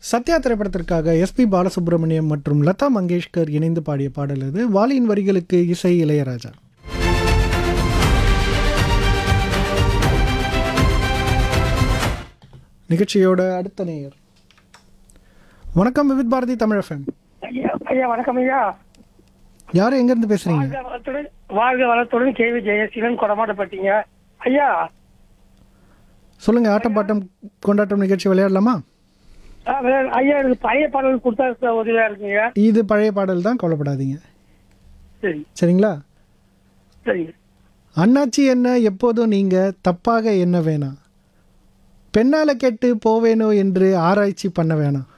சத்யா திரைப்படத்திற்காக எஸ்பி பாலசுப்ரமணியம் மற்றும் லதா மங்கேஷ்கர் இணைந்து பாடிய பாடல் அது வாலியின் வரிகளுக்கு இசை இளையராஜா நிகழ்ச்சியோட அடுத்த நேயர் வணக்கம் விவித் பாரதி தமிழ் எஃப்எம் ஐயா ஐயா வணக்கம் ஐயா யார் எங்கேருந்து பேசுறீங்க வாழ்க வளத்துடன் வாழ்க வளத்துடன் கேவி ஜெயசீலன் கொடமாட்டப்பட்டீங்க ஐயா சொல்லுங்க ஆட்டம் பாட்டம் கொண்டாட்டம் நிகழ்ச்சி விளையாடலாமா ஆ, வே- ஐயா எனக்கு பழைய பாடல் கொடுத்தா உதவியா இருக்குங்க இது பழைய பாடல் தான் கவலைப்படாதீங்க சரி சரிங்களா சரிங்க அண்ணாச்சி என்ன எப்போதும் நீங்க தப்பாக என்ன வேணாம் பெண்ணால கெட்டு போவேனோ என்று ஆராய்ச்சி பண்ண வேணாம்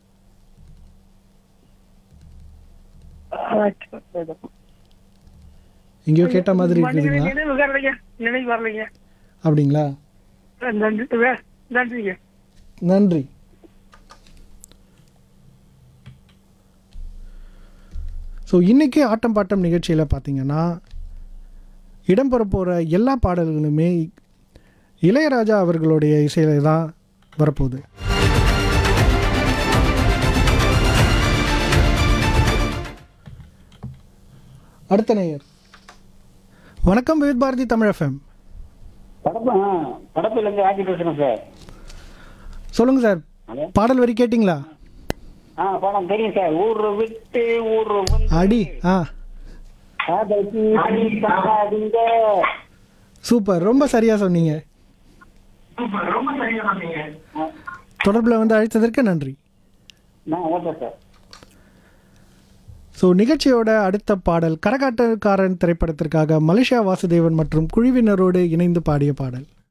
எங்கேயோ கேட்ட மாதிரி இருக்குதுங்களா நினைவு வரலைங்க நினைவு வரலைங்க அப்படிங்களா நன்றி வே- நன்றிங்க நன்றி ஸோ இன்னைக்கு ஆட்டம் பாட்டம் நிகழ்ச்சியில் பார்த்தீங்கன்னா இடம்பெற போகிற எல்லா பாடல்களுமே இளையராஜா அவர்களுடைய இசையில தான் வரப்போகுது அடுத்த நேயர் வணக்கம் விவித் பாரதி தமிழ் எஃப்எம் படப்பா படப்பிலேருந்து ஆக்கி பேசுகிறேன் சார் சொல்லுங்கள் சார் ஹலோ பாடல் வரி கேட்டிங்களா ஆ படம் தெரியும் சார் ஊர் விட்டு ஊர் வந்து அடி ஆ காதலிச்சு அடி தாங்காதீங்க. சூப்பர் ரொம்ப சரியாக சொன்னீங்க தொடர்பில் வந்து அழைத்ததற்கு நன்றி நான் ஓகே சார் ஸோ நிகழ்ச்சியோட அடுத்த பாடல் கரகாட்டக்காரன் திரைப்படத்திற்காக மலேசியா வாசுதேவன் மற்றும் குழுவினரோடு இணைந்து பாடிய பாடல்